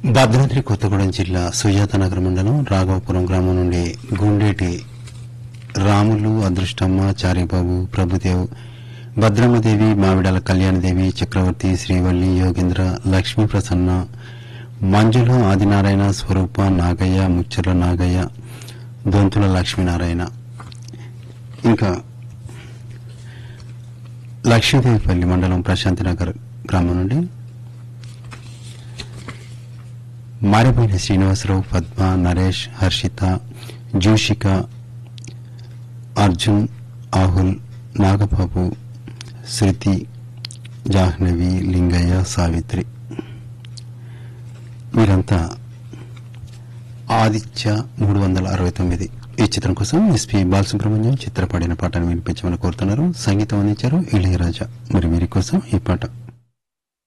భద్రాద్రి కొత్తగూడెం జిల్లా సుజాతనగర్ మండలం రాఘవపురం గ్రామం నుండి గుండేటి రాములు అదృష్టమ్మ చారిబాబు ప్రభుదేవ్ భద్రమ్మదేవి మావిడాల కళ్యాణదేవి చక్రవర్తి శ్రీవల్లి యోగేంద్ర లక్ష్మీ ప్రసన్న మంజుల ఆదినారాయణ స్వరూప నాగయ్య ముచ్చర్ల నాగయ్య దొంతుల లక్ష్మీనారాయణ ఇంకా లక్ష్మీదేవిపల్లి మండలం ప్రశాంతినగర్ గ్రామం నుండి మారిపోయిన శ్రీనివాసరావు పద్మ నరేష్ హర్షిత జోషిక అర్జున్ ఆహుల్ నాగబాబు శృతి జాహ్నవి లింగయ్య సావిత్రి వీరంతా ఆదిత్య మూడు వందల అరవై తొమ్మిది ఈ చిత్రం కోసం ఎస్పి బాలసుబ్రహ్మణ్యం చిత్రపడిన పాటను వినిపించమని కోరుతున్నారు సంగీతం అందించారు ఇళయరాజా మరి వీరి కోసం ఈ పాట